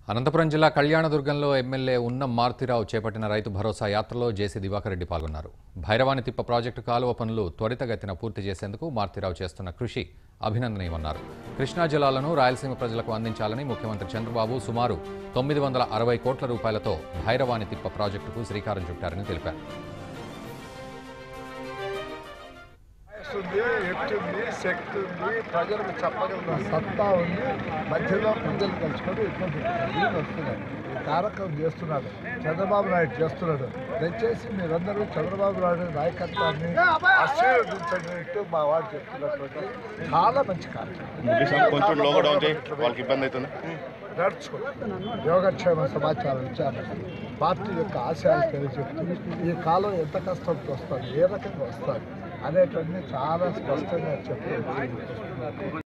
అనంతపురం జిల్లా కళ్యాణదుర్గంలో ఎమ్మెల్యే ఉన్నం మారుతిరావు చేపట్టిన రైతు భరోసా యాత్రలో జేసీ దివాకర్ రెడ్డి పాల్గొన్నారు భైరవాని తిప్ప ప్రాజెక్టు కాలువ పనులు త్వరితగతిన పూర్తి చేసేందుకు మారుతిరావు చేస్తున్న కృషి అభినందనీయమన్నారు కృష్ణా జలాలను రాయలసీమ ప్రజలకు అందించాలని ముఖ్యమంత్రి చంద్రబాబు సుమారు తొమ్మిది వందల అరవై కోట్ల రూపాయలతో భైరవాని తిప్ప ప్రాజెక్టుకు శ్రీకారం చుట్టారని తెలిపారు వయస్సు ఉంది ఎత్తు ఉంది శక్తి ఉంది ప్రజలకు చెప్పగలిగిన సత్తా ఉంది మధ్యలో ప్రజలు కలుసుకొని ఇబ్బంది వీళ్ళు వస్తున్నారు ఈ కార్యక్రమం చేస్తున్నాడు చంద్రబాబు నాయుడు చేస్తున్నాడు దయచేసి మీరందరూ చంద్రబాబు నాయుడు నాయకత్వాన్ని ఆశీర్వదించినట్టు మా వాడు చెప్తున్నటువంటి చాలా మంచి కార్యక్రమం కొంచెం లోగో డౌన్ చేయి వాళ్ళకి ఇబ్బంది అవుతుంది నడుచుకుంటాం యోగక్షేమ సమాచారం ఇచ్చారు పార్టీ యొక్క ఆశయాలు తెలియజెప్తూ ఈ కాలం ఎంత కష్టంతో వస్తుంది ఏ రకంగా వస్తుంది అనేటువంటి చాలా స్పష్టంగా చెప్తూ